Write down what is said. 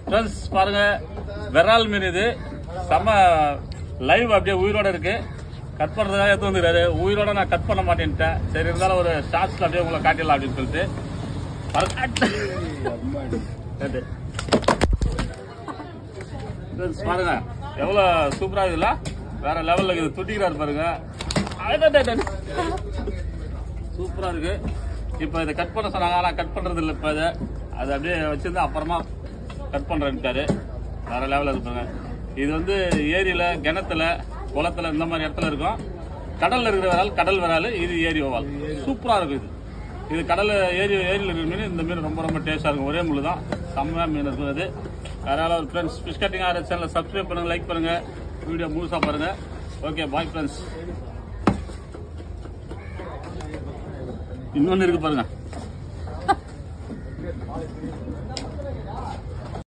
Friends பாருங்க விரால் மீன் இது செம்ம லைவ் அப்படியே உயிரோட இருக்கு கட் பண்றதுக்காக எடுத்து வந்துருக்காரு உயிரோட நான் கட் பண்ண மாட்டேன்ட்டேன் சரி இருந்தாலும் ஒரு ஷார்ட்ஸ்ல அப்படியே உங்களை காட்டிடலாம் அப்படின்னு சொல்லிட்டு பாருங்க. அது. Friends, பாருங்க எவ்வளவு சூப்பரா இருக்குல்ல வேற லெவல்ல இருக்குது துட்டிக்கிறாரு பாருங்க அடடடடட. சூப்பரா இருக்கு இப்போ இதை கட் பண்ண சொன்னாங்க ஆனா கட் பண்றது இல்ல இப்ப இதை அது அப்படியே வச்சிருந்து அப்புறமா கட் பண்றேன்ட்டாரு வேற லெவல்ல இருப்பாங்க இது வந்து ஏரியில கிணத்துல குளத்துல இந்த மாதிரி இடத்துல இருக்கும் கடல்ல இருக்கிற விரால் கடல் விரால் இது ஏரி ஓவால் சூப்பரா இருக்கும் இது இது கடல்ல ஏரி ஏரியில் இருக்கிற மீன் இந்த மீன் ரொம்ப ரொம்ப டேஸ்டா இருக்கும் ஒரே முள்ளு தான் செம்மையா மீன் இருக்கும் அது அதனால ஒரு ஃப்ரெண்ட்ஸ் ஃபிஷ் கட்டிங் ஆகிற சேனலை சப்ஸ்கிரைப் பண்ணுங்க லைக் பண்ணுங்க வீடியோ முழுசா பாருங்க ஓகே பாய் ஃப்ரெண்ட்ஸ் இன்னொன்னு இருக்கு பாருங்க